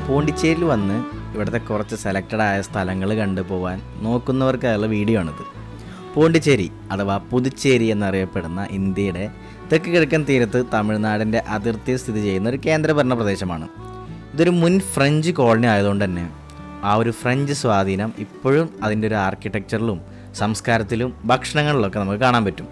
പോണ്ടിച്ചേരിയിൽ വന്ന് ഇവിടുത്തെ കുറച്ച് സെലക്റ്റഡ് ആയ സ്ഥലങ്ങൾ കണ്ടു പോകാൻ നോക്കുന്നവർക്കായുള്ള വീഡിയോ ആണിത് പോണ്ടിച്ചേരി അഥവാ പുതുച്ചേരി എന്നറിയപ്പെടുന്ന ഇന്ത്യയുടെ തെക്ക് കിഴക്കൻ തീരത്ത് തമിഴ്നാടിൻ്റെ അതിർത്തിയിൽ സ്ഥിതി ചെയ്യുന്ന ഒരു കേന്ദ്രഭരണ പ്രദേശമാണ് ഇതൊരു മുൻ ഫ്രഞ്ച് കോളനി ആയതുകൊണ്ട് തന്നെ ആ ഒരു ഫ്രഞ്ച് സ്വാധീനം ഇപ്പോഴും അതിൻ്റെ ഒരു ആർക്കിടെക്ചറിലും സംസ്കാരത്തിലും ഭക്ഷണങ്ങളിലൊക്കെ നമുക്ക് കാണാൻ പറ്റും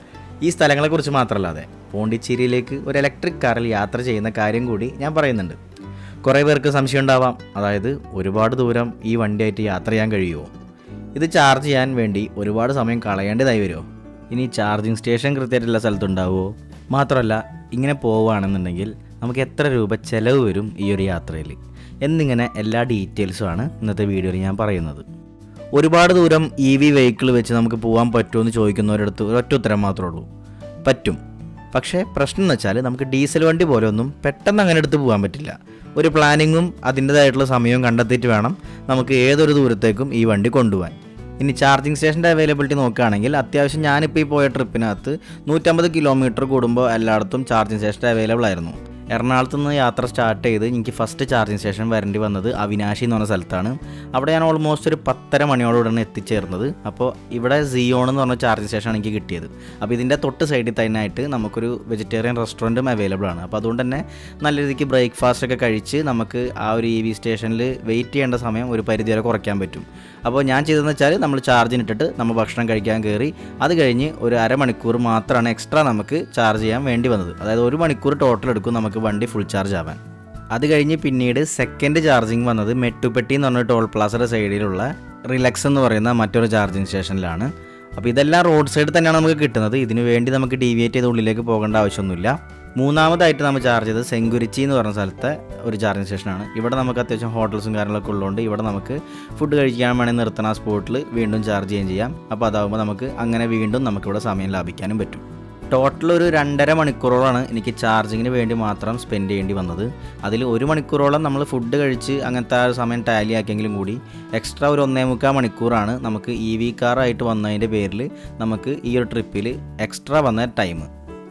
ഈ സ്ഥലങ്ങളെക്കുറിച്ച് മാത്രമല്ലാതെ പോണ്ടിച്ചേരിയിലേക്ക് ഒരു ഇലക്ട്രിക് കാറിൽ യാത്ര ചെയ്യുന്ന കാര്യം കൂടി ഞാൻ പറയുന്നുണ്ട് കുറേ പേർക്ക് സംശയം ഉണ്ടാവാം അതായത് ഒരുപാട് ദൂരം ഈ വണ്ടിയായിട്ട് യാത്ര ചെയ്യാൻ കഴിയുമോ ഇത് ചാർജ് ചെയ്യാൻ വേണ്ടി ഒരുപാട് സമയം കളയേണ്ടതായി വരുമോ ഇനി ചാർജിങ് സ്റ്റേഷൻ കൃത്യമായിട്ടുള്ള സ്ഥലത്തുണ്ടാവുമോ മാത്രമല്ല ഇങ്ങനെ പോവുകയാണെന്നുണ്ടെങ്കിൽ നമുക്ക് എത്ര രൂപ ചിലവ് വരും ഈ ഒരു യാത്രയിൽ എന്നിങ്ങനെ എല്ലാ ഡീറ്റെയിൽസുമാണ് ഇന്നത്തെ വീഡിയോയിൽ ഞാൻ പറയുന്നത് ഒരുപാട് ദൂരം ഇ വി വെഹിക്കിൾ വെച്ച് നമുക്ക് പോകാൻ പറ്റുമോ എന്ന് ചോദിക്കുന്നവരടുത്ത് ഒരൊറ്റ ഉത്തരം മാത്രമേ ഉള്ളൂ പറ്റും പക്ഷേ പ്രശ്നം എന്ന് വെച്ചാൽ നമുക്ക് ഡീസൽ വണ്ടി പോലെ ഒന്നും പെട്ടെന്ന് അങ്ങനെ എടുത്ത് പോകാൻ പറ്റില്ല ഒരു പ്ലാനിങ്ങും അതിൻ്റെതായിട്ടുള്ള സമയവും കണ്ടെത്തിയിട്ട് വേണം നമുക്ക് ഏതൊരു ദൂരത്തേക്കും ഈ വണ്ടി കൊണ്ടുപോകാൻ ഇനി ചാർജിങ് സ്റ്റേഷൻ്റെ അവൈലബിലിറ്റി നോക്കുകയാണെങ്കിൽ അത്യാവശ്യം ഞാനിപ്പോൾ ഈ പോയ ട്രിപ്പിനകത്ത് നൂറ്റമ്പത് കിലോമീറ്റർ കൂടുമ്പോൾ എല്ലായിടത്തും ചാർജിങ് സ്റ്റേഷൻ അവൈലബിൾ ആയിരുന്നു എറണാകുളത്ത് നിന്ന് യാത്ര സ്റ്റാർട്ട് ചെയ്ത് എനിക്ക് ഫസ്റ്റ് ചാർജിങ് സ്റ്റേഷൻ വരേണ്ടി വന്നത് അവിനാശി എന്ന് പറഞ്ഞ സ്ഥലത്താണ് അവിടെ ഞാൻ ഓൾമോസ്റ്റ് ഒരു പത്തര മണിയോടുകൂടെ എത്തിച്ചേർന്നത് അപ്പോൾ ഇവിടെ സിയോൺ എന്ന് പറഞ്ഞ ചാർജിങ് സ്റ്റേഷൻ എനിക്ക് കിട്ടിയത് അപ്പോൾ ഇതിൻ്റെ തൊട്ട് സൈഡിൽ തന്നെയായിട്ട് നമുക്കൊരു വെജിറ്റേറിയൻ റെസ്റ്റോറൻറ്റും അവൈലബിൾ ആണ് അപ്പോൾ അതുകൊണ്ട് തന്നെ നല്ല രീതിക്ക് ബ്രേക്ക്ഫാസ്റ്റ് ഒക്കെ കഴിച്ച് നമുക്ക് ആ ഒരു ഇ വി സ്റ്റേഷനിൽ വെയിറ്റ് ചെയ്യേണ്ട സമയം ഒരു പരിധി വരെ കുറയ്ക്കാൻ പറ്റും അപ്പോൾ ഞാൻ ചെയ്തതെന്ന് വെച്ചാൽ നമ്മൾ ചാർജിന് ഇട്ടിട്ട് നമ്മൾ ഭക്ഷണം കഴിക്കാൻ കയറി അത് കഴിഞ്ഞ് ഒരു അരമണിക്കൂർ മാത്രമാണ് എക്സ്ട്രാ നമുക്ക് ചാർജ് ചെയ്യാൻ വേണ്ടി വന്നത് അതായത് ഒരു മണിക്കൂർ ടോട്ടൽ എടുക്കും നമുക്ക് വണ്ടി ഫുൾ ചാർജ് ആവാൻ അത് കഴിഞ്ഞ് പിന്നീട് സെക്കൻഡ് ചാർജിങ് വന്നത് മെട്ടുപ്പെട്ടി എന്ന് പറഞ്ഞ ടോൾ പ്ലാസയുടെ സൈഡിലുള്ള റിലക്സ് എന്ന് പറയുന്ന മറ്റൊരു ചാർജിങ് സ്റ്റേഷനിലാണ് അപ്പോൾ ഇതെല്ലാം റോഡ് സൈഡ് തന്നെയാണ് നമുക്ക് കിട്ടുന്നത് ഇതിനു വേണ്ടി നമുക്ക് ഡീവിയേറ്റ് ചെയ്ത് ഉള്ളിലേക്ക് പോകേണ്ട ആവശ്യമൊന്നുമില്ല മൂന്നാമതായിട്ട് നമ്മൾ ചാർജ് ചെയ്തത് സെങ്കുരിച്ചി എന്ന് പറഞ്ഞ സ്ഥലത്തെ ഒരു ചാർജിങ് സ്റ്റേഷനാണ് ഇവിടെ നമുക്ക് അത്യാവശ്യം ഹോട്ടൽസും കാര്യങ്ങളൊക്കെ ഉള്ളതുകൊണ്ട് ഇവിടെ നമുക്ക് ഫുഡ് കഴിക്കാൻ വേണമെങ്കിൽ നിർത്തണ ആ സ്പോട്ടിൽ വീണ്ടും ചാർജ് ചെയ്യുകയും ചെയ്യാം അപ്പോൾ അതാകുമ്പോൾ നമുക്ക് അങ്ങനെ വീണ്ടും നമുക്കിവിടെ സമയം ലാഭിക്കാനും പറ്റും ടോട്ടൽ ഒരു രണ്ടര മണിക്കൂറോളാണ് എനിക്ക് ചാർജിങ്ങിന് വേണ്ടി മാത്രം സ്പെൻഡ് ചെയ്യേണ്ടി വന്നത് അതിൽ ഒരു മണിക്കൂറോളം നമ്മൾ ഫുഡ് കഴിച്ച് അങ്ങനത്തെ ആ സമയം ടാലി ആക്കിയെങ്കിലും കൂടി എക്സ്ട്രാ ഒരു ഒന്നേ മുക്കാൽ മണിക്കൂറാണ് നമുക്ക് ഇ വി കാറായിട്ട് വന്നതിൻ്റെ പേരിൽ നമുക്ക് ഈ ഒരു ട്രിപ്പിൽ എക്സ്ട്രാ വന്ന ടൈം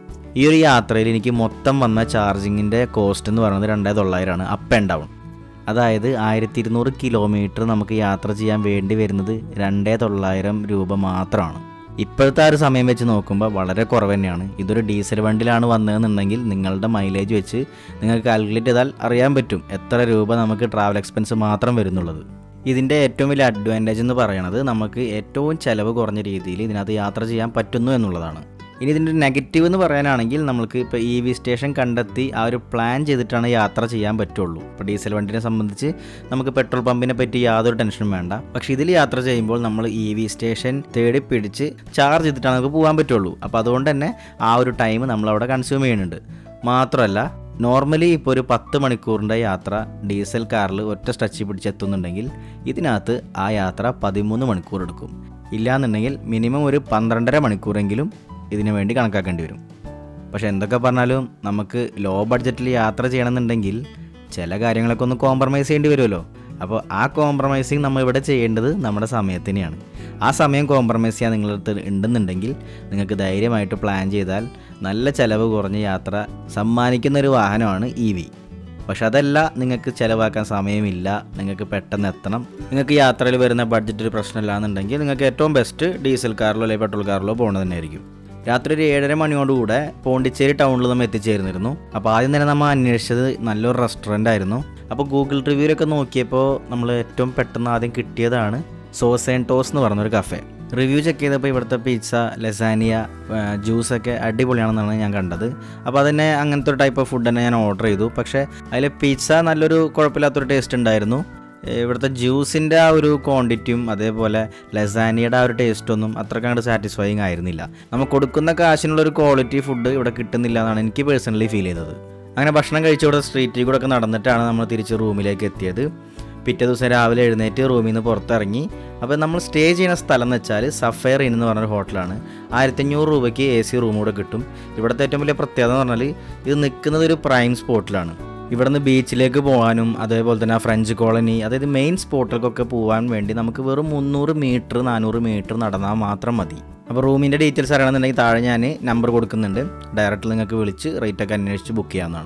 ഈ ഒരു യാത്രയിൽ എനിക്ക് മൊത്തം വന്ന ചാർജിങ്ങിൻ്റെ കോസ്റ്റ് എന്ന് പറയുന്നത് രണ്ടേ തൊള്ളായിരമാണ് അപ്പ് ആൻഡ് ഡൗൺ അതായത് ആയിരത്തി ഇരുന്നൂറ് കിലോമീറ്റർ നമുക്ക് യാത്ര ചെയ്യാൻ വേണ്ടി വരുന്നത് രണ്ടേ തൊള്ളായിരം രൂപ മാത്രമാണ് ഇപ്പോഴത്തെ ആ ഒരു സമയം വെച്ച് നോക്കുമ്പോൾ വളരെ കുറവ് തന്നെയാണ് ഇതൊരു ഡീസൽ വണ്ടിയിലാണ് വന്നതെന്നുണ്ടെങ്കിൽ നിങ്ങളുടെ മൈലേജ് വെച്ച് നിങ്ങൾക്ക് കാൽക്കുലേറ്റ് ചെയ്താൽ അറിയാൻ പറ്റും എത്ര രൂപ നമുക്ക് ട്രാവൽ എക്സ്പെൻസ് മാത്രം വരുന്നുള്ളത് ഇതിൻ്റെ ഏറ്റവും വലിയ അഡ്വാൻറ്റേജ് എന്ന് പറയുന്നത് നമുക്ക് ഏറ്റവും ചിലവ് കുറഞ്ഞ രീതിയിൽ ഇതിനകത്ത് യാത്ര ചെയ്യാൻ പറ്റുന്നു എന്നുള്ളതാണ് ഇനി ഇതിൻ്റെ നെഗറ്റീവ് എന്ന് പറയാനാണെങ്കിൽ നമുക്ക് ഇപ്പോൾ ഇ വി സ്റ്റേഷൻ കണ്ടെത്തി ആ ഒരു പ്ലാൻ ചെയ്തിട്ടാണ് യാത്ര ചെയ്യാൻ പറ്റുള്ളൂ ഇപ്പോൾ ഡീസൽ വണ്ടിനെ സംബന്ധിച്ച് നമുക്ക് പെട്രോൾ പമ്പിനെ പറ്റി യാതൊരു ടെൻഷനും വേണ്ട പക്ഷേ ഇതിൽ യാത്ര ചെയ്യുമ്പോൾ നമ്മൾ ഇ വി സ്റ്റേഷൻ തേടി പിടിച്ച് ചാർജ് ചെയ്തിട്ടാണ് നമുക്ക് പോകാൻ പറ്റുള്ളൂ അപ്പോൾ അതുകൊണ്ട് തന്നെ ആ ഒരു ടൈം നമ്മളവിടെ കൺസ്യൂം ചെയ്യുന്നുണ്ട് മാത്രമല്ല നോർമലി ഇപ്പോൾ ഒരു പത്ത് മണിക്കൂറിൻ്റെ യാത്ര ഡീസൽ കാറിൽ ഒറ്റ സ്ട്രെച്ച് പിടിച്ചെത്തുന്നുണ്ടെങ്കിൽ ഇതിനകത്ത് ആ യാത്ര പതിമൂന്ന് മണിക്കൂർ എടുക്കും ഇല്ലാന്നുണ്ടെങ്കിൽ മിനിമം ഒരു പന്ത്രണ്ടര മണിക്കൂറെങ്കിലും ഇതിനു വേണ്ടി കണക്കാക്കേണ്ടി വരും പക്ഷെ എന്തൊക്കെ പറഞ്ഞാലും നമുക്ക് ലോ ബഡ്ജറ്റിൽ യാത്ര ചെയ്യണമെന്നുണ്ടെങ്കിൽ ചില കാര്യങ്ങളൊക്കെ ഒന്ന് കോംപ്രമൈസ് ചെയ്യേണ്ടി വരുമല്ലോ അപ്പോൾ ആ കോംപ്രമൈസിങ് നമ്മൾ ഇവിടെ ചെയ്യേണ്ടത് നമ്മുടെ സമയത്തിനെയാണ് ആ സമയം കോംപ്രമൈസ് ചെയ്യാൻ നിങ്ങളുടെ അടുത്ത് ഉണ്ടെന്നുണ്ടെങ്കിൽ നിങ്ങൾക്ക് ധൈര്യമായിട്ട് പ്ലാൻ ചെയ്താൽ നല്ല ചിലവ് കുറഞ്ഞ യാത്ര സമ്മാനിക്കുന്ന ഒരു വാഹനമാണ് ഇ വി പക്ഷെ അതല്ല നിങ്ങൾക്ക് ചിലവാക്കാൻ സമയമില്ല നിങ്ങൾക്ക് പെട്ടെന്ന് എത്തണം നിങ്ങൾക്ക് യാത്രയിൽ വരുന്ന ബഡ്ജറ്റ് ഒരു പ്രശ്നമില്ല എന്നുണ്ടെങ്കിൽ നിങ്ങൾക്ക് ഏറ്റവും ബെസ്റ്റ് ഡീസൽ കാറിലോ അല്ലെങ്കിൽ പെട്രോൾ കാറിലോ പോകുന്നത് തന്നെയായിരിക്കും രാത്രി ഒരു ഏഴര മണിയോടുകൂടെ പോണ്ടിച്ചേരി ടൗണിൽ നമ്മൾ എത്തിച്ചേർന്നിരുന്നു അപ്പോൾ ആദ്യം തന്നെ നമ്മൾ അന്വേഷിച്ചത് നല്ലൊരു റെസ്റ്റോറൻ്റ് ആയിരുന്നു അപ്പോൾ ഗൂഗിൾ റിവ്യൂലൊക്കെ നോക്കിയപ്പോൾ നമ്മൾ ഏറ്റവും പെട്ടെന്ന് ആദ്യം കിട്ടിയതാണ് സോസ് ആൻഡ് ടോസ് എന്ന് പറഞ്ഞൊരു കഫേ റിവ്യൂ ചെക്ക് ചെയ്തപ്പോൾ ഇവിടുത്തെ പിസ്സ ലസാനിയ ജ്യൂസൊക്കെ അടിപൊളിയാണെന്നാണ് ഞാൻ കണ്ടത് അപ്പോൾ അതിനെ അങ്ങനത്തെ ഒരു ടൈപ്പ് ഓഫ് ഫുഡ് തന്നെ ഞാൻ ഓർഡർ ചെയ്തു പക്ഷേ അതിൽ പിസ്സ നല്ലൊരു കുഴപ്പമില്ലാത്തൊരു ടേസ്റ്റ് ഉണ്ടായിരുന്നു ഇവിടുത്തെ ജ്യൂസിൻ്റെ ആ ഒരു ക്വാണ്ടിറ്റിയും അതേപോലെ ലസാനിയുടെ ആ ഒരു ടേസ്റ്റൊന്നും അത്രയ്ക്ക് അങ്ങോട്ട് സാറ്റിസ്ഫൈങ് ആയിരുന്നില്ല നമ്മൾ കൊടുക്കുന്ന കാശിനുള്ള ഒരു ക്വാളിറ്റി ഫുഡ് ഇവിടെ കിട്ടുന്നില്ല എന്നാണ് എനിക്ക് പേഴ്സണലി ഫീൽ ചെയ്തത് അങ്ങനെ ഭക്ഷണം കഴിച്ച് ഇവിടെ സ്ട്രീറ്റിൽ കൂടെ ഒക്കെ നടന്നിട്ടാണ് നമ്മൾ തിരിച്ച് റൂമിലേക്ക് എത്തിയത് പിറ്റേ ദിവസം രാവിലെ എഴുന്നേറ്റ് റൂമിൽ നിന്ന് പുറത്തിറങ്ങി അപ്പോൾ നമ്മൾ സ്റ്റേ ചെയ്യുന്ന സ്ഥലം എന്ന് വെച്ചാൽ സഫയർ ഇൻ എന്ന് പറഞ്ഞൊരു ഹോട്ടലാണ് ആയിരത്തഞ്ഞൂറ് രൂപയ്ക്ക് എ സി റൂം കൂടെ കിട്ടും ഇവിടുത്തെ ഏറ്റവും വലിയ പ്രത്യേകത എന്ന് പറഞ്ഞാൽ ഇത് നിൽക്കുന്നത് ഒരു പ്രൈം സ്പോട്ടിലാണ് ഇവിടുന്ന് ബീച്ചിലേക്ക് പോകാനും അതേപോലെ തന്നെ ആ ഫ്രഞ്ച് കോളനി അതായത് മെയിൻ സ്പോട്ടിലേക്കൊക്കെ പോകാൻ വേണ്ടി നമുക്ക് വെറും മുന്നൂറ് മീറ്റർ നാനൂറ് മീറ്റർ നടന്നാൽ മാത്രം മതി അപ്പോൾ റൂമിൻ്റെ ഡീറ്റെയിൽസ് അറിയണമെന്നുണ്ടെങ്കിൽ താഴെ ഞാൻ നമ്പർ കൊടുക്കുന്നുണ്ട് ഡയറക്റ്റ് നിങ്ങൾക്ക് വിളിച്ച് റേറ്റൊക്കെ അന്വേഷിച്ച് ബുക്ക് ചെയ്യാവുന്നതാണ്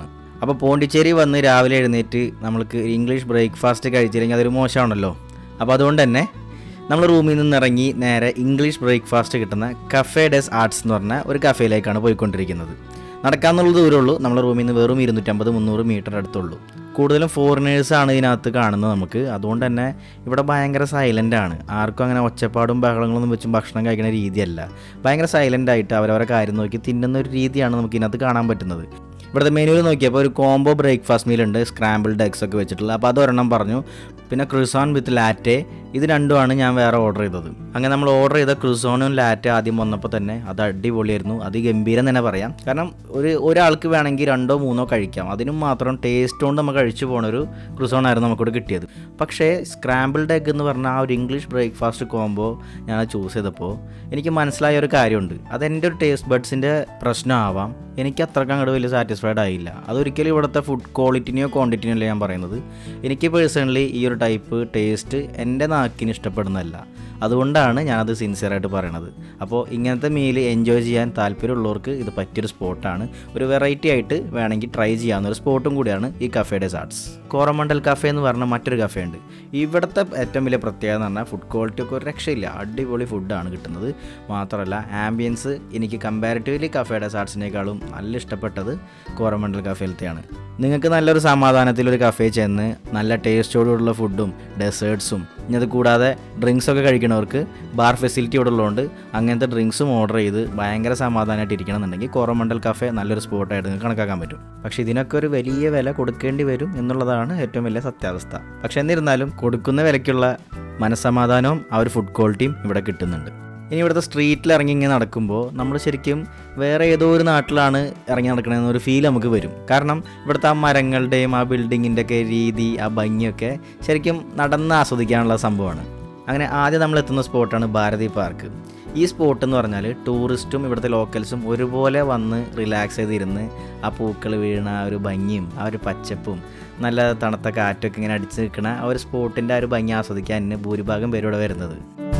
അപ്പോൾ പോണ്ടിച്ചേരി വന്ന് രാവിലെ എഴുന്നേറ്റ് നമ്മൾക്ക് ഇംഗ്ലീഷ് ബ്രേക്ക്ഫാസ്റ്റ് കഴിച്ചില്ലെങ്കിൽ അതൊരു മോശമാണല്ലോ അപ്പോൾ അതുകൊണ്ട് തന്നെ നമ്മൾ റൂമിൽ നിന്ന് ഇറങ്ങി നേരെ ഇംഗ്ലീഷ് ബ്രേക്ക്ഫാസ്റ്റ് കിട്ടുന്ന കഫേ ഡെസ് ആർട്സ് എന്ന് പറഞ്ഞ ഒരു കഫേയിലേക്കാണ് പോയിക്കൊണ്ടിരിക്കുന്നത് നടക്കാന്നുള്ള ദൂരമുള്ളൂ നമ്മുടെ റൂമിൽ നിന്ന് വെറും ഇരുന്നൂറ്റമ്പത് മുന്നൂറ് മീറ്റർ അടുത്തുള്ളൂ കൂടുതലും ഫോറിനേഴ്സാണ് ഇതിനകത്ത് കാണുന്നത് നമുക്ക് അതുകൊണ്ട് തന്നെ ഇവിടെ ഭയങ്കര സൈലൻ്റ് ആണ് ആർക്കും അങ്ങനെ ഒച്ചപ്പാടും ബഹളങ്ങളൊന്നും വെച്ചും ഭക്ഷണം കഴിക്കുന്ന രീതിയല്ല ഭയങ്കര സൈലൻ്റ് ആയിട്ട് അവരവരെ കാര്യം നോക്കി തിന്നുന്ന ഒരു രീതിയാണ് നമുക്ക് ഇതിനകത്ത് കാണാൻ പറ്റുന്നത് ഇവിടുത്തെ മെനുവിൽ നോക്കിയപ്പോൾ ഒരു കോംബോ ബ്രേക്ക്ഫാസ്റ്റ് മീൽ ഉണ്ട് സ്ക്രാമ്പിൾഡ് എഗ്സ് ഒക്കെ വെച്ചിട്ടുള്ള അപ്പോൾ അത് ഒരെണ്ണം പറഞ്ഞു പിന്നെ ക്രിസോൺ വിത്ത് ലാറ്റെ ഇത് രണ്ടുമാണ് ഞാൻ വേറെ ഓർഡർ ചെയ്തത് അങ്ങനെ നമ്മൾ ഓർഡർ ചെയ്ത ക്രിസോണും ലാറ്റെ ആദ്യം വന്നപ്പോൾ തന്നെ അത് അടിപൊളിയായിരുന്നു അത് ഗംഭീരം തന്നെ പറയാം കാരണം ഒരു ഒരാൾക്ക് വേണമെങ്കിൽ രണ്ടോ മൂന്നോ കഴിക്കാം അതിനും മാത്രം ടേസ്റ്റ് കൊണ്ട് നമുക്ക് കഴിച്ചു പോണ ഒരു ക്രിസോൺ ആയിരുന്നു നമുക്കിവിടെ കിട്ടിയത് പക്ഷേ സ്ക്രാമ്പിൾഡ് എഗ് എന്ന് പറഞ്ഞ ആ ഒരു ഇംഗ്ലീഷ് ബ്രേക്ക്ഫാസ്റ്റ് കോംബോ ഞാൻ ചൂസ് ചെയ്തപ്പോൾ എനിക്ക് മനസ്സിലായ ഒരു കാര്യമുണ്ട് അതെൻ്റെ ഒരു ടേസ്റ്റ് ബഡ്സിൻ്റെ പ്രശ്നമാവാം എനിക്ക് അത്രയ്ക്ക് അങ്ങോട്ട് വലിയ സാറ്റിസ്ഫൈഡ് ആയില്ല അതൊരിക്കലും ഇവിടുത്തെ ഫുഡ് ക്വാളിറ്റിനെയോ ക്വാണ്ടിറ്റിനെയോ അല്ല ഞാൻ പറയുന്നത് എനിക്ക് പേഴ്സണലി ഈ ഒരു ടൈപ്പ് ടേസ്റ്റ് എൻ്റെ നാക്കിന് ഇഷ്ടപ്പെടുന്നതല്ല അതുകൊണ്ടാണ് ഞാനത് സിൻസിയറായിട്ട് പറയണത് അപ്പോൾ ഇങ്ങനത്തെ മീൽ എൻജോയ് ചെയ്യാൻ താല്പര്യമുള്ളവർക്ക് ഇത് പറ്റിയൊരു സ്പോട്ടാണ് ഒരു വെറൈറ്റി ആയിട്ട് വേണമെങ്കിൽ ട്രൈ ചെയ്യാവുന്ന ഒരു സ്പോട്ടും കൂടിയാണ് ഈ cafe des arts Coromandel cafe എന്ന് പറഞ്ഞ മറ്റൊരു കഫേ ഉണ്ട് ഇവിടുത്തെ ഏറ്റവും വലിയ പ്രത്യേകത എന്ന് പറഞ്ഞാൽ ഫുഡ് ക്വാളിറ്റി ഒക്കെ ഒരു രക്ഷയില്ല അടിപൊളി ഫുഡാണ് കിട്ടുന്നത് മാത്രമല്ല ആംബിയൻസ് എനിക്ക് കമ്പാരിറ്റീവ്ലി കഫേ ഡേസ് ആർട്സിനേക്കാളും നല്ല ഇഷ്ടപ്പെട്ടത് കോറമണ്ടൽ കഫേലത്തെയാണ് നിങ്ങൾക്ക് നല്ലൊരു സമാധാനത്തിൽ ഒരു കഫേ ചെന്ന് നല്ല ടേസ്റ്റോടുള്ള ഫുഡും ഡെസേർട്സും ഇനി അത് കൂടാതെ ഡ്രിങ്ക്സ് ഒക്കെ കഴിക്കണവർക്ക് ബാർ ഫെസിലിറ്റി ഇവിടെ ഉള്ളതുകൊണ്ട് അങ്ങനത്തെ ഡ്രിങ്ക്സും ഓർഡർ ചെയ്ത് ഭയങ്കര സമാധാനമായിട്ട് ഇരിക്കണം എന്നുണ്ടെങ്കിൽ കോറമണ്ടൽ കഫേ നല്ലൊരു സ്പോട്ടായിട്ട് നിങ്ങൾക്ക് കണക്കാക്കാൻ പറ്റും പക്ഷേ ഇതിനൊക്കെ ഒരു വലിയ വില കൊടുക്കേണ്ടി വരും എന്നുള്ളതാണ് ഏറ്റവും വലിയ സത്യാവസ്ഥ പക്ഷേ എന്നിരുന്നാലും കൊടുക്കുന്ന വിലയ്ക്കുള്ള മനസ്സമാധാനവും ആ ഒരു ഫുഡ് ക്വാളിറ്റിയും ഇവിടെ കിട്ടുന്നുണ്ട് ഇനി ഇവിടുത്തെ സ്ട്രീറ്റിൽ ഇറങ്ങി ഇങ്ങനെ നടക്കുമ്പോൾ നമ്മൾ ശരിക്കും വേറെ ഏതോ ഒരു നാട്ടിലാണ് ഇറങ്ങി നടക്കണമെന്ന് ഒരു ഫീൽ നമുക്ക് വരും കാരണം ഇവിടുത്തെ ആ മരങ്ങളുടെയും ആ ബിൽഡിങ്ങിൻ്റെ ഒക്കെ രീതി ആ ഭംഗിയൊക്കെ ശരിക്കും നടന്ന് ആസ്വദിക്കാനുള്ള സംഭവമാണ് അങ്ങനെ ആദ്യം നമ്മൾ എത്തുന്ന സ്പോട്ടാണ് ഭാരതി പാർക്ക് ഈ സ്പോട്ട് എന്ന് പറഞ്ഞാൽ ടൂറിസ്റ്റും ഇവിടുത്തെ ലോക്കൽസും ഒരുപോലെ വന്ന് റിലാക്സ് ചെയ്തിരുന്ന് ആ പൂക്കൾ വീണ ആ ഒരു ഭംഗിയും ആ ഒരു പച്ചപ്പും നല്ല തണുത്ത കാറ്റൊക്കെ ഇങ്ങനെ അടിച്ച് നിൽക്കുന്ന ആ ഒരു സ്പോട്ടിൻ്റെ ആ ഒരു ഭംഗി ആസ്വദിക്കാൻ ഇന്ന് ഭൂരിഭാഗം പേരും ഇവിടെ വരുന്നത്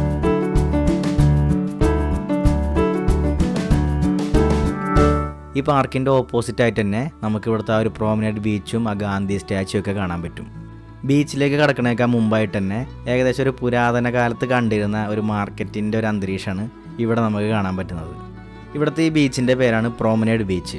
ഈ പാർക്കിൻ്റെ ഓപ്പോസിറ്റ് ആയിട്ട് തന്നെ നമുക്ക് ഇവിടുത്തെ ആ ഒരു പ്രോമിനൻറ്റ് ബീച്ചും ആ ഗാന്ധി സ്റ്റാച്ചു ഒക്കെ കാണാൻ പറ്റും ബീച്ചിലേക്ക് കടക്കണേക്കാൾ മുമ്പായിട്ട് തന്നെ ഏകദേശം ഒരു പുരാതന കാലത്ത് കണ്ടിരുന്ന ഒരു മാർക്കറ്റിൻ്റെ ഒരു അന്തരീക്ഷമാണ് ഇവിടെ നമുക്ക് കാണാൻ പറ്റുന്നത് ഇവിടുത്തെ ഈ ബീച്ചിൻ്റെ പേരാണ് പ്രോമിനേഡ് ബീച്ച്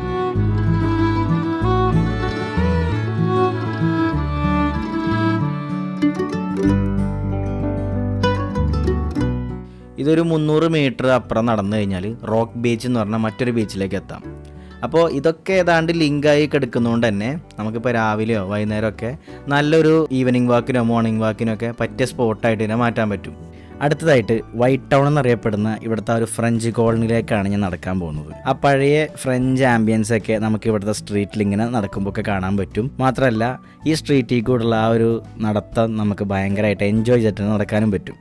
ഇതൊരു മുന്നൂറ് മീറ്റർ അപ്പുറം നടന്നു കഴിഞ്ഞാൽ റോക്ക് ബീച്ച് എന്ന് പറഞ്ഞാൽ മറ്റൊരു ബീച്ചിലേക്ക് എത്താം അപ്പോൾ ഇതൊക്കെ ഏതാണ്ട് ലിങ്കായി കിടക്കുന്നതുകൊണ്ട് തന്നെ നമുക്കിപ്പോൾ രാവിലെയോ വൈകുന്നേരമൊക്കെ നല്ലൊരു ഈവനിങ് വാക്കിനോ മോർണിംഗ് വാക്കിനോ ഒക്കെ പറ്റിയ സ്പോട്ടായിട്ട് ഇതിനെ മാറ്റാൻ പറ്റും അടുത്തതായിട്ട് വൈറ്റ് ടൗൺ എന്നറിയപ്പെടുന്ന ഇവിടുത്തെ ആ ഒരു ഫ്രഞ്ച് കോളനിയിലേക്കാണ് ഞാൻ നടക്കാൻ പോകുന്നത് ആ പഴയ ഫ്രഞ്ച് ആംബിയൻസ് ഒക്കെ നമുക്ക് ഇവിടുത്തെ സ്ട്രീറ്റിൽ ഇങ്ങനെ നടക്കുമ്പോൾ ഒക്കെ കാണാൻ പറ്റും മാത്രമല്ല ഈ സ്ട്രീറ്റിൽ കൂടെയുള്ള ആ ഒരു നടത്തം നമുക്ക് ഭയങ്കരമായിട്ട് എൻജോയ് ചെയ്തിട്ട് നടക്കാനും പറ്റും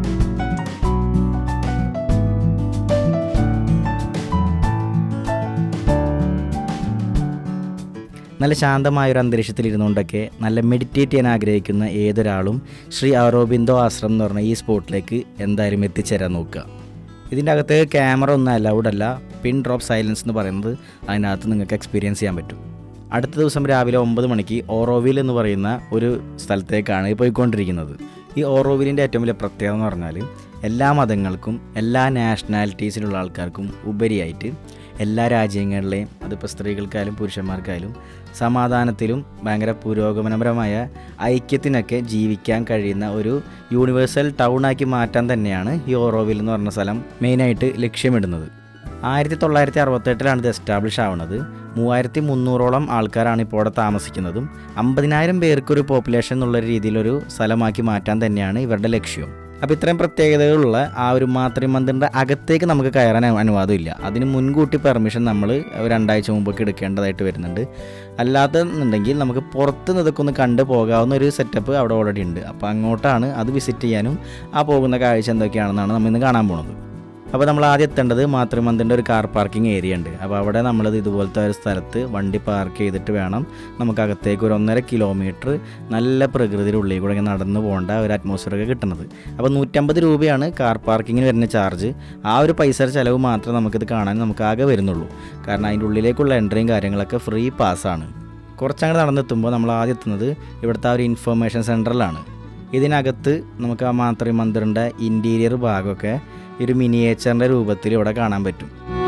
നല്ല ശാന്തമായ ഒരു അന്തരീക്ഷത്തിൽ ഇരുന്നുകൊണ്ടൊക്കെ നല്ല മെഡിറ്റേറ്റ് ചെയ്യാൻ ആഗ്രഹിക്കുന്ന ഏതൊരാളും ശ്രീ അറോബിന്ദോ ആശ്രമം എന്ന് പറഞ്ഞ ഈ സ്പോട്ടിലേക്ക് എന്തായാലും എത്തിച്ചേരാൻ നോക്കുക ഇതിൻ്റെ അകത്ത് ക്യാമറ ഒന്നും അലൗഡ് അല്ല പിൻ ഡ്രോപ്പ് സൈലൻസ് എന്ന് പറയുന്നത് അതിനകത്ത് നിങ്ങൾക്ക് എക്സ്പീരിയൻസ് ചെയ്യാൻ പറ്റും അടുത്ത ദിവസം രാവിലെ ഒമ്പത് മണിക്ക് ഓറോവിൽ എന്ന് പറയുന്ന ഒരു സ്ഥലത്തേക്കാണ് ഈ പോയിക്കൊണ്ടിരിക്കുന്നത് ഈ ഓറോവിലിൻ്റെ ഏറ്റവും വലിയ പ്രത്യേകത എന്ന് പറഞ്ഞാൽ എല്ലാ മതങ്ങൾക്കും എല്ലാ നാഷണാലിറ്റീസിലുള്ള ആൾക്കാർക്കും ഉപരിയായിട്ട് എല്ലാ രാജ്യങ്ങളിലെയും അതിപ്പോൾ സ്ത്രീകൾക്കായാലും പുരുഷന്മാർക്കായാലും സമാധാനത്തിലും ഭയങ്കര പുരോഗമനപരമായ ഐക്യത്തിനൊക്കെ ജീവിക്കാൻ കഴിയുന്ന ഒരു യൂണിവേഴ്സൽ ടൗൺ ആക്കി മാറ്റാൻ തന്നെയാണ് ഈ ഓറോവിൽ എന്ന് പറഞ്ഞ സ്ഥലം മെയിനായിട്ട് ലക്ഷ്യമിടുന്നത് ആയിരത്തി തൊള്ളായിരത്തി അറുപത്തെട്ടിലാണ് ഇത് എസ്റ്റാബ്ലിഷ് ആവുന്നത് മൂവായിരത്തി മുന്നൂറോളം ആൾക്കാരാണ് ഇപ്പോൾ അവിടെ താമസിക്കുന്നതും അമ്പതിനായിരം പേർക്കൊരു പോപ്പുലേഷൻ എന്നുള്ള രീതിയിലൊരു സ്ഥലമാക്കി മാറ്റാൻ തന്നെയാണ് ഇവരുടെ ലക്ഷ്യം അപ്പോൾ ഇത്രയും പ്രത്യേകതകളുള്ള ആ ഒരു മാതൃമന്ദിറിൻ്റെ അകത്തേക്ക് നമുക്ക് കയറാൻ അനുവാദമില്ല അതിന് മുൻകൂട്ടി പെർമിഷൻ നമ്മൾ രണ്ടാഴ്ച മുമ്പൊക്കെ എടുക്കേണ്ടതായിട്ട് വരുന്നുണ്ട് അല്ലാതെന്നുണ്ടെങ്കിൽ നമുക്ക് പുറത്ത് നിന്ന് ഇതൊക്കെ ഒന്ന് കണ്ടു പോകാവുന്ന ഒരു സെറ്റപ്പ് അവിടെ ഓൾറെഡി ഉണ്ട് അപ്പോൾ അങ്ങോട്ടാണ് അത് വിസിറ്റ് ചെയ്യാനും ആ പോകുന്ന കാഴ്ച എന്തൊക്കെയാണെന്നാണ് നമ്മൾ ഇന്ന് കാണാൻ പോകുന്നത് അപ്പോൾ നമ്മൾ ആദ്യം എത്തേണ്ടത് മാതൃമന്ദിറിൻ്റെ ഒരു കാർ പാർക്കിംഗ് ഏരിയ ഉണ്ട് അപ്പോൾ അവിടെ നമ്മളത് ഇതുപോലത്തെ ഒരു സ്ഥലത്ത് വണ്ടി പാർക്ക് ചെയ്തിട്ട് വേണം നമുക്ക് അകത്തേക്ക് ഒരു ഒന്നര കിലോമീറ്റർ നല്ല പ്രകൃതിയുടെ ഉള്ളിൽ കൂടെ ഇങ്ങനെ നടന്നു പോകേണ്ട ഒരു atmosphere ഒക്കെ കിട്ടുന്നത് അപ്പോൾ നൂറ്റമ്പത് രൂപയാണ് കാർ പാർക്കിങ്ങിന് വരുന്ന ചാർജ് ആ ഒരു പൈസയുടെ ചിലവ് മാത്രമേ നമുക്കിത് കാണാൻ നമുക്ക് ആകെ വരുന്നുള്ളൂ കാരണം അതിൻ്റെ ഉള്ളിലേക്കുള്ള എൻട്രിയും കാര്യങ്ങളൊക്കെ ഫ്രീ പാസ്സാണ് കുറച്ചങ്ങോട്ട് നടന്നെത്തുമ്പോൾ നമ്മൾ ആദ്യം എത്തുന്നത് ഇവിടുത്തെ ആ ഒരു ഇൻഫർമേഷൻ സെൻറ്ററിലാണ് ഇതിനകത്ത് നമുക്ക് ആ മാത്രി മന്ദിറിൻ്റെ ഇൻറ്റീരിയർ ഭാഗമൊക്കെ ഈ ഒരു മിനിയേച്ചറിൻ്റെ രൂപത്തിൽ ഇവിടെ കാണാൻ പറ്റും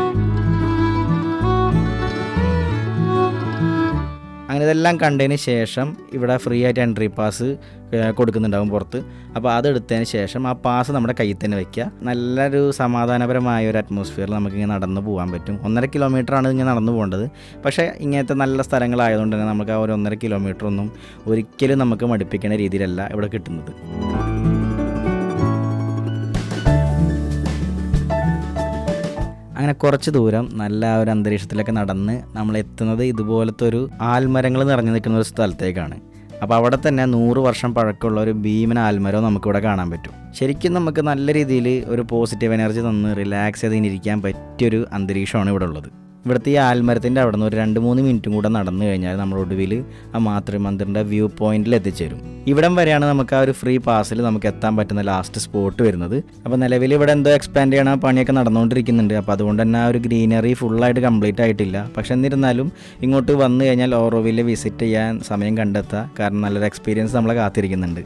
അങ്ങനെ ഇതെല്ലാം കണ്ടതിന് ശേഷം ഇവിടെ ഫ്രീ ആയിട്ട് എൻട്രി പാസ് കൊടുക്കുന്നുണ്ടാവും പുറത്ത് അപ്പോൾ അതെടുത്തതിന് ശേഷം ആ പാസ് നമ്മുടെ കയ്യിൽ തന്നെ വെക്കുക നല്ലൊരു സമാധാനപരമായ ഒരു അറ്റ്മോസ്ഫിയറിൽ നമുക്കിങ്ങനെ നടന്നു പോകാൻ പറ്റും ഒന്നര കിലോമീറ്ററാണ് ഇങ്ങനെ നടന്നു പോകേണ്ടത് പക്ഷേ ഇങ്ങനത്തെ നല്ല സ്ഥലങ്ങളായതുകൊണ്ട് തന്നെ നമുക്ക് ആ ഒരു ഒന്നര കിലോമീറ്റർ ഒന്നും ഒരിക്കലും നമുക്ക് മടുപ്പിക്കുന്ന രീതിയിലല്ല ഇവിടെ കിട്ടുന്നത് അങ്ങനെ കുറച്ച് ദൂരം നല്ല ആ ഒരു അന്തരീക്ഷത്തിലൊക്കെ നടന്ന് നമ്മൾ എത്തുന്നത് ഇതുപോലത്തെ ഒരു ആൽമരങ്ങൾ നിറഞ്ഞു നിൽക്കുന്ന ഒരു സ്ഥലത്തേക്കാണ് അപ്പോൾ അവിടെ തന്നെ നൂറ് വർഷം പഴക്കമുള്ള ഒരു ഭീമൻ ആൽമരവും നമുക്കിവിടെ കാണാൻ പറ്റും ശരിക്കും നമുക്ക് നല്ല രീതിയിൽ ഒരു പോസിറ്റീവ് എനർജി തന്ന് റിലാക്സ് ചെയ്തിരിക്കാൻ പറ്റിയൊരു അന്തരീക്ഷമാണ് ഇവിടെ ഉള്ളത് ഇവിടുത്തെ ഈ ആൽമരത്തിൻ്റെ അവിടെ നിന്ന് ഒരു രണ്ട് മൂന്ന് മിനിറ്റും കൂടെ നടന്നു കഴിഞ്ഞാൽ നമ്മൾ ഒടുവിൽ ആ മാതൃമന്ദിറിൻ്റെ വ്യൂ പോയിന്റിൽ എത്തിച്ചേരും ഇവിടം വരെയാണ് നമുക്ക് ആ ഒരു ഫ്രീ പാസിൽ നമുക്ക് എത്താൻ പറ്റുന്ന ലാസ്റ്റ് സ്പോട്ട് വരുന്നത് അപ്പോൾ നിലവിൽ ഇവിടെ എന്തോ എക്സ്പാൻഡ് ചെയ്യണ പണിയൊക്കെ നടന്നുകൊണ്ടിരിക്കുന്നുണ്ട് അപ്പോൾ അതുകൊണ്ട് തന്നെ ആ ഒരു ഗ്രീനറി ഫുള്ളായിട്ട് കംപ്ലീറ്റ് ആയിട്ടില്ല പക്ഷെ എന്നിരുന്നാലും ഇങ്ങോട്ട് വന്നു കഴിഞ്ഞാൽ ഓറോവിൽ വിസിറ്റ് ചെയ്യാൻ സമയം കണ്ടെത്താം കാരണം നല്ലൊരു എക്സ്പീരിയൻസ് നമ്മളെ കാത്തിരിക്കുന്നുണ്ട്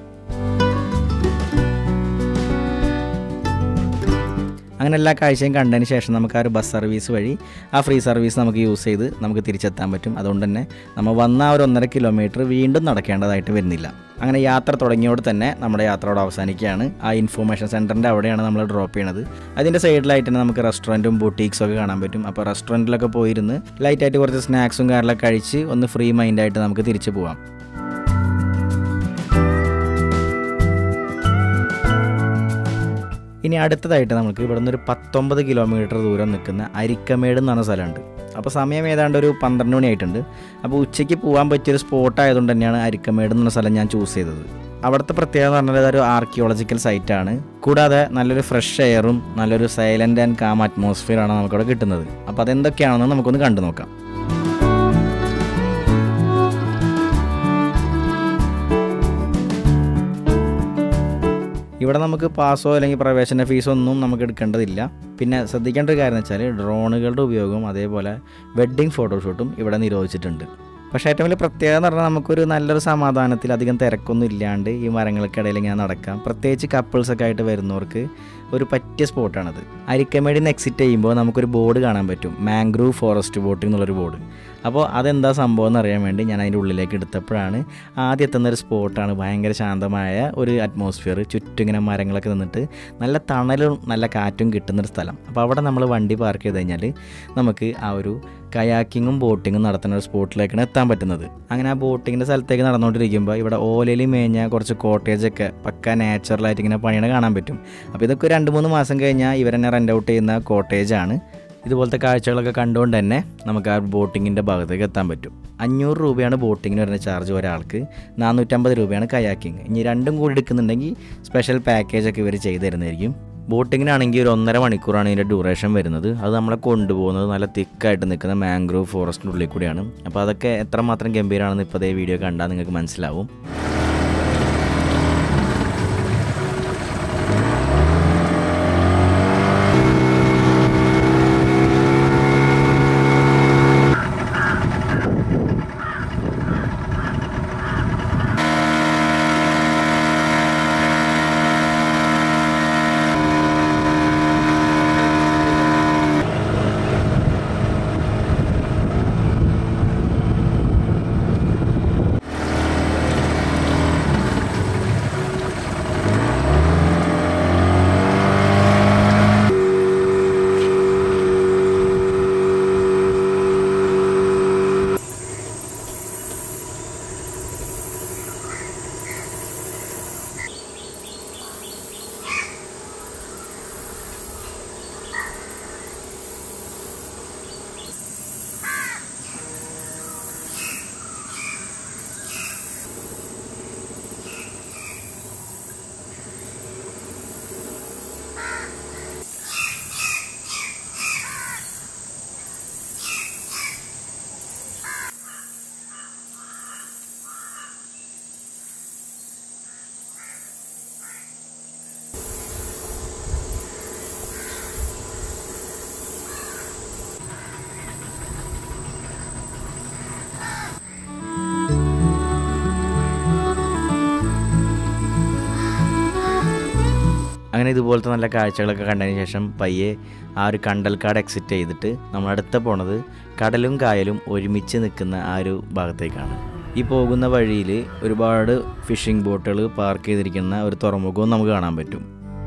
അങ്ങനെ എല്ലാ കാഴ്ചയും കണ്ടതിന് ശേഷം നമുക്ക് ആ ഒരു ബസ് സർവീസ് വഴി ആ ഫ്രീ സർവീസ് നമുക്ക് യൂസ് ചെയ്ത് നമുക്ക് തിരിച്ചെത്താൻ പറ്റും അതുകൊണ്ട് തന്നെ നമ്മൾ വന്ന ആ ഒരു ഒന്നര കിലോമീറ്റർ വീണ്ടും നടക്കേണ്ടതായിട്ട് വരുന്നില്ല അങ്ങനെ യാത്ര തുടങ്ങിയോട് തന്നെ നമ്മുടെ യാത്രയോട് അവസാനിക്കുകയാണ് ആ ഇൻഫോർമേഷൻ സെൻറ്ററിൻ്റെ അവിടെയാണ് നമ്മൾ ഡ്രോപ്പ് ചെയ്യണത് അതിൻ്റെ സൈഡിലായിട്ട് തന്നെ നമുക്ക് റെസ്റ്റോറൻറ്റും ബൂട്ടീക്സും ഒക്കെ കാണാൻ പറ്റും അപ്പോൾ റെസ്റ്റോറൻറ്റിലൊക്കെ പോയിരുന്ന് ലൈറ്റായിട്ട് കുറച്ച് സ്നാക്സും കാര്യങ്ങളൊക്കെ കഴിച്ച് ഒന്ന് ഫ്രീ മൈൻഡായിട്ട് നമുക്ക് തിരിച്ചു പോകാം ഇനി അടുത്തതായിട്ട് നമുക്ക് ഇവിടെ നിന്ന് ഒരു പത്തൊമ്പത് കിലോമീറ്റർ ദൂരം നിൽക്കുന്ന അരിക്കമേട് എന്ന് പറഞ്ഞ സ്ഥലമുണ്ട് അപ്പോൾ സമയം ഏതാണ്ട് ഒരു പന്ത്രണ്ട് മണി ആയിട്ടുണ്ട് അപ്പോൾ ഉച്ചയ്ക്ക് പോകാൻ പറ്റിയൊരു സ്പോട്ട് ആയതുകൊണ്ട് തന്നെയാണ് അരിക്കമേട് എന്ന സ്ഥലം ഞാൻ ചൂസ് ചെയ്തത് അവിടുത്തെ പ്രത്യേകത എന്ന് പറഞ്ഞാൽ ഒരു ആർക്കിയോളജിക്കൽ സൈറ്റാണ് കൂടാതെ നല്ലൊരു ഫ്രഷ് എയറും നല്ലൊരു സൈലൻ്റ് ആൻഡ് കാം അറ്റ്മോസ്ഫിയറാണ് നമുക്കവിടെ കിട്ടുന്നത് അപ്പോൾ അതെന്തൊക്കെയാണെന്ന് നമുക്കൊന്ന് കണ്ടു നോക്കാം ഇവിടെ നമുക്ക് പാസോ അല്ലെങ്കിൽ പ്രവേശന ഫീസോ ഒന്നും നമുക്ക് എടുക്കേണ്ടതില്ല പിന്നെ ശ്രദ്ധിക്കേണ്ട ഒരു കാര്യം എന്ന് വെച്ചാൽ ഡ്രോണുകളുടെ ഉപയോഗവും അതേപോലെ വെഡ്ഡിംഗ് ഫോട്ടോഷൂട്ടും ഇവിടെ നിരോധിച്ചിട്ടുണ്ട് പക്ഷേ ഏറ്റവും വലിയ പ്രത്യേകത എന്ന് പറഞ്ഞാൽ നമുക്കൊരു നല്ലൊരു സമാധാനത്തിൽ അധികം തിരക്കൊന്നും ഇല്ലാണ്ട് ഈ മരങ്ങൾക്കിടയിൽ ഇങ്ങനെ നടക്കാം പ്രത്യേകിച്ച് കപ്പിൾസൊക്കെ ആയിട്ട് വരുന്നവർക്ക് ഒരു പറ്റിയ സ്പോട്ടാണത് അരിക്കമേടിൽ നിന്ന് എക്സിറ്റ് ചെയ്യുമ്പോൾ നമുക്കൊരു ബോർഡ് കാണാൻ പറ്റും മാംഗ്രൂവ് ഫോറസ്റ്റ് ബോട്ടിംഗ് എന്നുള്ളൊരു ബോർഡ് അപ്പോൾ അതെന്താ സംഭവം എന്ന് അറിയാൻ വേണ്ടി ഞാൻ അതിൻ്റെ ഉള്ളിലേക്ക് എടുത്തപ്പോഴാണ് ആദ്യം എത്തുന്ന ഒരു സ്പോട്ടാണ് ഭയങ്കര ശാന്തമായ ഒരു അറ്റ്മോസ്ഫിയർ ചുറ്റും ഇങ്ങനെ മരങ്ങളൊക്കെ നിന്നിട്ട് നല്ല തണലും നല്ല കാറ്റും കിട്ടുന്നൊരു സ്ഥലം അപ്പോൾ അവിടെ നമ്മൾ വണ്ടി പാർക്ക് ചെയ്ത് കഴിഞ്ഞാൽ നമുക്ക് ആ ഒരു കയാക്കിങ്ങും ബോട്ടിങ്ങും നടത്തുന്ന ഒരു സ്പോട്ടിലേക്കാണ് എത്താൻ പറ്റുന്നത് അങ്ങനെ ആ ബോട്ടിങ്ങിൻ്റെ സ്ഥലത്തേക്ക് നടന്നുകൊണ്ടിരിക്കുമ്പോൾ ഇവിടെ ഓലയിൽ മേഞ്ഞ കുറച്ച് കോട്ടേജൊക്കെ പക്ക നാച്ചുറലായിട്ട് ഇങ്ങനെ പണിയണ കാണാൻ പറ്റും അപ്പോൾ ഇതൊക്കെ ഒരു രണ്ട് മൂന്ന് മാസം കഴിഞ്ഞാൽ ഇവരെന്നെ റെൻ്റ് ഔട്ട് ചെയ്യുന്ന കോട്ടേജാണ് ഇതുപോലത്തെ കാഴ്ചകളൊക്കെ കണ്ടുകൊണ്ട് തന്നെ നമുക്ക് ആ ബോട്ടിങ്ങിൻ്റെ ഭാഗത്തേക്ക് എത്താൻ പറ്റും അഞ്ഞൂറ് രൂപയാണ് ബോട്ടിങ്ങിന് വരുന്ന ചാർജ് ഒരാൾക്ക് നാനൂറ്റമ്പത് രൂപയാണ് കയാക്കിങ് ഇനി രണ്ടും കൂടി എടുക്കുന്നുണ്ടെങ്കിൽ സ്പെഷ്യൽ പാക്കേജൊക്കെ ഇവർ ചെയ്തു തരുന്നതായിരിക്കും ബോട്ടിങ്ങിനാണെങ്കിൽ ഒരു ഒന്നര മണിക്കൂറാണ് ഇതിൻ്റെ ഡ്യൂറേഷൻ വരുന്നത് അത് നമ്മളെ കൊണ്ടുപോകുന്നത് നല്ല തിക്കായിട്ട് നിൽക്കുന്ന മാംഗ്രൂവ് ഫോറസ്റ്റിൻ്റെ ഉള്ളിൽ കൂടിയാണ് അപ്പോൾ അതൊക്കെ എത്രമാത്രം ഗംഭീരമാണെന്ന് ഇപ്പോൾ അതേ വീഡിയോ കണ്ടാൽ നിങ്ങൾക്ക് മനസ്സിലാവും അങ്ങനെ ഇതുപോലത്തെ നല്ല കാഴ്ചകളൊക്കെ കണ്ടതിന് ശേഷം പയ്യെ ആ ഒരു കണ്ടൽക്കാട് എക്സിറ്റ് ചെയ്തിട്ട് നമ്മൾ അടുത്ത പോണത് കടലും കായലും ഒരുമിച്ച് നിൽക്കുന്ന ആ ഒരു ഭാഗത്തേക്കാണ് ഈ പോകുന്ന വഴിയിൽ ഒരുപാട് ഫിഷിംഗ് ബോട്ടുകൾ പാർക്ക് ചെയ്തിരിക്കുന്ന ഒരു തുറമുഖവും നമുക്ക് കാണാൻ പറ്റും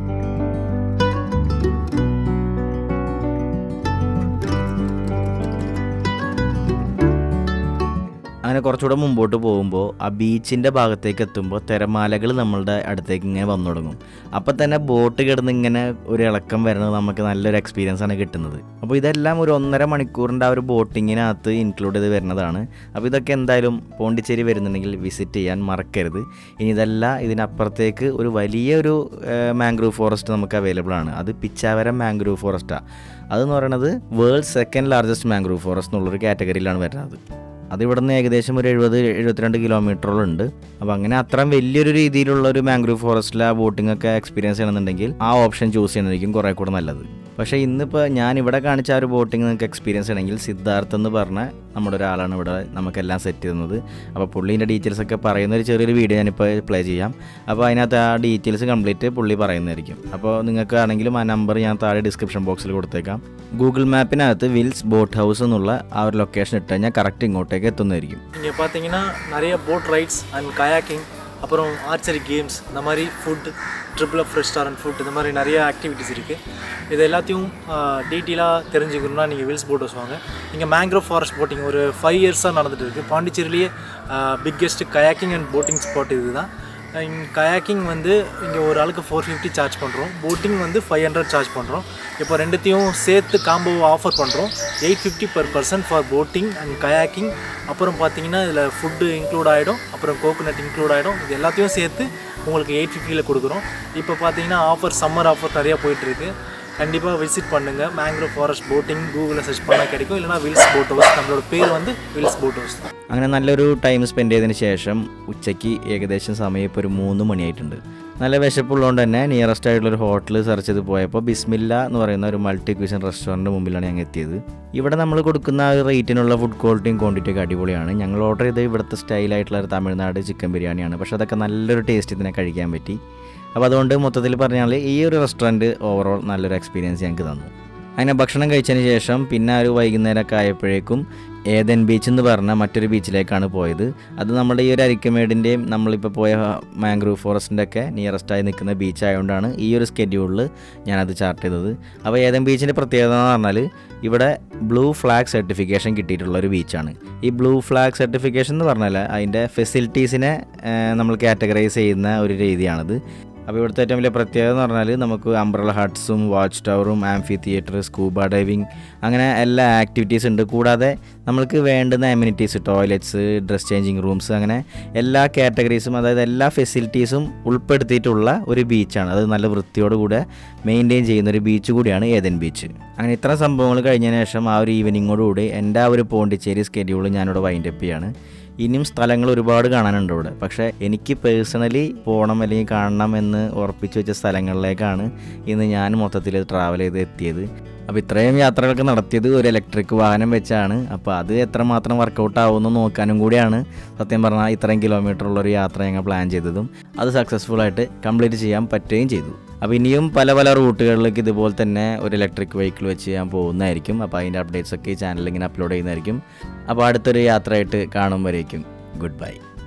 അങ്ങനെ കുറച്ചുകൂടെ മുമ്പോട്ട് പോകുമ്പോൾ ആ ബീച്ചിൻ്റെ ഭാഗത്തേക്ക് എത്തുമ്പോൾ തിരമാലകൾ നമ്മളുടെ അടുത്തേക്ക് ഇങ്ങനെ വന്നു തുടങ്ങും അപ്പോൾ തന്നെ ബോട്ട് കിടന്ന് ഇങ്ങനെ ഒരു ഇളക്കം വരുന്നത് നമുക്ക് നല്ലൊരു എക്സ്പീരിയൻസ് ആണ് കിട്ടുന്നത് അപ്പോൾ ഇതെല്ലാം ഒരു ഒന്നര മണിക്കൂറിൻ്റെ ആ ഒരു ബോട്ടിങ്ങിനകത്ത് ഇൻക്ലൂഡ് ചെയ്ത് വരുന്നതാണ് അപ്പോൾ ഇതൊക്കെ എന്തായാലും പോണ്ടിച്ചേരി വരുന്നുണ്ടെങ്കിൽ വിസിറ്റ് ചെയ്യാൻ മറക്കരുത് ഇനി ഇതല്ല ഇതിനപ്പുറത്തേക്ക് ഒരു വലിയൊരു മാംഗ്രൂവ് ഫോറസ്റ്റ് നമുക്ക് അവൈലബിൾ ആണ് അത് പിച്ചാവരം മാംഗ്രൂവ് ഫോറസ്റ്റാണ് അതെന്ന് പറയുന്നത് world second largest mangrove forest എന്നുള്ളൊരു കാറ്റഗറിയിലാണ് വരുന്നത് അത് ഇവിടെ നിന്ന് ഏകദേശം ഒരു എഴുപത് എഴുപത്തിരണ്ട് കിലോമീറ്ററോളം ഉണ്ട് അപ്പോൾ അങ്ങനെ അത്രയും വലിയൊരു രീതിയിലുള്ള ഒരു മാംഗ്രൂവ് ഫോറസ്റ്റിലെ ആ ബോട്ടിംഗ് ഒക്കെ എക്സ്പീരിയൻസ് ചെയ്യണമെന്നുണ്ടെങ്കിൽ ആ ഓപ്ഷൻ ചൂസ് ചെയ്യുന്നതായിരിക്കും കുറേ കൂടെ നല്ലത് പക്ഷേ ഇന്നിപ്പോൾ ഞാൻ ഇവിടെ കാണിച്ച ആ ഒരു ബോട്ടിംഗ് നിങ്ങൾക്ക് എക്സ്പീരിയൻസ് ചെയ്യണമെങ്കിൽ സിദ്ധാർത്ഥ് എന്ന് പറഞ്ഞ നമ്മുടെ ഒരാളാണ് ഇവിടെ നമുക്കെല്ലാം സെറ്റ് ചെയ്യുന്നത് അപ്പോൾ പുള്ളീൻ്റെ ഡീറ്റെയിൽസ് ഒക്കെ പറയുന്ന ഒരു ചെറിയൊരു വീഡിയോ ഞാനിപ്പോൾ പ്ലേ ചെയ്യാം അപ്പോൾ അതിനകത്ത് ആ ഡീറ്റെയിൽസ് കംപ്ലീറ്റ് പുള്ളി പറയുന്നതായിരിക്കും അപ്പോൾ നിങ്ങൾക്ക് ആണെങ്കിലും ആ നമ്പർ ഞാൻ താഴെ ഡിസ്ക്രിപ്ഷൻ ബോക്സിൽ കൊടുത്തേക്കാം ഗൂഗിൾ മാപ്പിനകത്ത് വിൽസ് ബോട്ട് ഹൗസ് എന്നുള്ള ആ ഒരു ലൊക്കേഷൻ ഇട്ട് കഴിഞ്ഞാൽ കറക്റ്റ് ഇങ്ങോട്ടേക്ക് എത്തുന്നതായിരിക്കും இங்கே பார்த்தீங்கன்னா நிறைய போட் ரைட்ஸ் அண்ட் கயாக்கிங் அப்புறம் ஆர்ச்சரி கேம்ஸ் இந்த மாதிரி food triple up restaurant food இந்த மாதிரி நிறைய ஆக்டிவிட்டிஸ் இருக்குது இது எல்லாத்தையும் டீட்டெயிலாக தெரிஞ்சுக்கணும்னா நீங்கள் வில்ஸ் போட் ஹவுஸ் வாங்க இங்கே மேங்க்ரோவ் ஃபாரஸ்ட் போட்டிங் ஒரு ஃபைவ் இயர்ஸாக நடந்துட்டு இருக்குது பாண்டிச்சேரியிலேயே biggest kayaking and boating spot இதுதான் இங்கே கயாக்கிங் வந்து இங்கே ஒரு ஆளுக்கு ஃபோர் ஃபிஃப்டி சார்ஜ் பண்ணுறோம் போட்டிங் வந்து ஃபைவ் ஹண்ட்ரட் சார்ஜ் பண்ணுறோம் இப்போ ரெண்டுத்தையும் சேர்த்து காம்போ ஆஃபர் பண்ணுறோம் eight fifty per person for boating and kayaking அப்புறம் பார்த்தீங்கன்னா இதில் ஃபுட்டு இன்க்ளூட் ஆகிடும் அப்புறம் கோகோனட் இன்க்ளூட் ஆகிடும் இது எல்லாத்தையும் சேர்த்து உங்களுக்கு எயிட் ஃபிஃப்டியில் கொடுக்குறோம் இப்போ பார்த்தீங்கன்னா ஆஃபர் சம்மர் ஆஃபர் நிறையா போயிட்டுருக்கு கண்டிப்பாக விசிட் பண்ணுங்கள் மேங்க்ரோவ் ஃபாரஸ்ட் போட்டிங் கூகுளில் சர்ச் பண்ணால் கிடைக்கும் இல்லைனா வில்ஸ் போட் ஹவுஸ் நம்மளோட பேர் வந்து வில்ஸ் போட் ஹவுஸ் தான் അങ്ങനെ നല്ലൊരു ടൈം സ്പെൻഡ് ചെയ്തതിന് ശേഷം ഉച്ചയ്ക്ക് ഏകദേശം സമയം ഇപ്പോൾ ഒരു മൂന്ന് മണിയായിട്ടുണ്ട് നല്ല വിശപ്പുള്ളതുകൊണ്ട് തന്നെ നിയറസ്റ്റ് ആയിട്ടുള്ളൊരു ഹോട്ടൽ സെർച്ച് ചെയ്ത് പോയപ്പോൾ ബിസ്മില്ല എന്ന് പറയുന്ന ഒരു മൾട്ടി ക്യൂഷൻ റെസ്റ്റോറൻറ്റ് മുമ്പിലാണ് ഞങ്ങൾ എത്തിയത് ഇവിടെ നമ്മൾ കൊടുക്കുന്ന ആ ഒരു റേറ്റിനുള്ള ഫുഡ് ക്വാളിറ്റിയും ക്വാണ്ടിറ്റിയും ഒക്കെ അടിപൊളിയാണ് ഞങ്ങൾ ഓർഡർ ചെയ്ത് ഇവിടുത്തെ സ്റ്റൈലായിട്ടുള്ള ഒരു തമിഴ്നാട് ചിക്കൻ ബിരിയാണിയാണ് പക്ഷേ അതൊക്കെ നല്ലൊരു ടേസ്റ്റ് ഇതിനെ കഴിക്കാൻ പറ്റി അപ്പോൾ അതുകൊണ്ട് മൊത്തത്തിൽ പറഞ്ഞാൽ ഈ ഒരു റെസ്റ്റോറൻറ്റ് ഓവറോൾ നല്ലൊരു എക്സ്പീരിയൻസ് ഞങ്ങൾക്ക് തന്നു അങ്ങനെ ഭക്ഷണം കഴിച്ചതിന് ശേഷം പിന്നെ ഒരു വൈകുന്നേരമൊക്കെ ആയപ്പോഴേക്കും ഏതൻ ബീച്ച് എന്ന് പറഞ്ഞ മറ്റൊരു ബീച്ചിലേക്കാണ് പോയത് അത് നമ്മുടെ ഈ ഒരു അരിക്കമേടിൻ്റെയും നമ്മളിപ്പോൾ പോയ മാംഗ്രൂവ് ഫോറസ്റ്റിൻ്റെ ഒക്കെ നിയറസ്റ്റായി നിൽക്കുന്ന ബീച്ച് ആയതുകൊണ്ടാണ് ഈ ഒരു സ്കെഡ്യൂളിൽ ഞാനത് ചാർട്ട് ചെയ്തത് അപ്പോൾ ഏതൻ ബീച്ചിൻ്റെ പ്രത്യേകത എന്ന് പറഞ്ഞാൽ ഇവിടെ ബ്ലൂ ഫ്ലാഗ് സർട്ടിഫിക്കേഷൻ കിട്ടിയിട്ടുള്ള ഒരു ബീച്ചാണ് ഈ ബ്ലൂ ഫ്ലാഗ് സർട്ടിഫിക്കേഷൻ എന്ന് പറഞ്ഞാൽ അതിൻ്റെ ഫെസിലിറ്റീസിനെ നമ്മൾ കാറ്റഗറൈസ് ചെയ്യുന്ന ഒരു രീതിയാണത് അപ്പോൾ ഇവിടുത്തെ ഏറ്റവും വലിയ പ്രത്യേകത എന്ന് പറഞ്ഞാൽ നമുക്ക് അംബ്രല ഹട്ട്സും വാച്ച് ടവറും ആംഫി തിയേറ്റർ സ്കൂബ ഡൈവിംഗ് അങ്ങനെ എല്ലാ ആക്ടിവിറ്റീസ് ഉണ്ട് കൂടാതെ നമ്മൾക്ക് വേണ്ടുന്ന amenities toilets dress changing rooms അങ്ങനെ എല്ലാ കാറ്റഗറീസും അതായത് എല്ലാ ഫെസിലിറ്റീസും ഉൾപ്പെടുത്തിയിട്ടുള്ള ഒരു ബീച്ചാണ് അത് നല്ല വൃത്തിയോടുകൂടെ മെയിൻറ്റെയിൻ ചെയ്യുന്ന ഒരു ബീച്ച് കൂടിയാണ് ഏതൻ ബീച്ച് അങ്ങനെ ഇത്ര സംഭവങ്ങൾ കഴിഞ്ഞതിന് ശേഷം ആ ഒരു ഈവനിങ്ങോടുകൂടി എൻ്റെ ആ ഒരു പോണ്ടിച്ചേരി സ്കെഡ്യൂൾ ഞാനിവിടെ വൈൻഡപ്പ് ചെയ്യാണ് ഇനിയും സ്ഥലങ്ങൾ ഒരുപാട് കാണാനുണ്ട് ഇവിടെ പക്ഷേ എനിക്ക് പേഴ്സണലി പോകണം അല്ലെങ്കിൽ കാണണം എന്ന് ഉറപ്പിച്ചു വെച്ച സ്ഥലങ്ങളിലേക്കാണ് ഇന്ന് ഞാൻ മൊത്തത്തിൽ ട്രാവൽ ചെയ്ത് എത്തിയത് അപ്പോൾ ഇത്രയും യാത്രകളൊക്കെ നടത്തിയത് ഒരു ഇലക്ട്രിക് വാഹനം വെച്ചാണ് അപ്പോൾ അത് എത്രമാത്രം വർക്കൗട്ട് ആവുമെന്ന് നോക്കാനും കൂടിയാണ് സത്യം പറഞ്ഞാൽ ഇത്രയും കിലോമീറ്റർ ഉള്ളൊരു യാത്ര ഞങ്ങൾ പ്ലാൻ ചെയ്തതും അത് സക്സസ്ഫുൾ ആയിട്ട് കംപ്ലീറ്റ് ചെയ്യാൻ പറ്റുകയും ചെയ്തു അപ്പോൾ ഇനിയും പല പല റൂട്ടുകളിലേക്ക് ഇതുപോലെ തന്നെ ഒരു ഇലക്ട്രിക് വെഹിക്കിൾ വെച്ച് ഞാൻ പോകുന്നതായിരിക്കും അപ്പോൾ അതിൻ്റെ അപ്ഡേറ്റ്സ് ഒക്കെ ഈ ചാനലിൽ ഇങ്ങനെ അപ്ലോഡ് ചെയ്യുന്നതായിരിക്കും അപ്പോൾ അടുത്തൊരു യാത്രയായിട്ട് കാണുമ്പോഴേക്കും ഗുഡ് ബൈ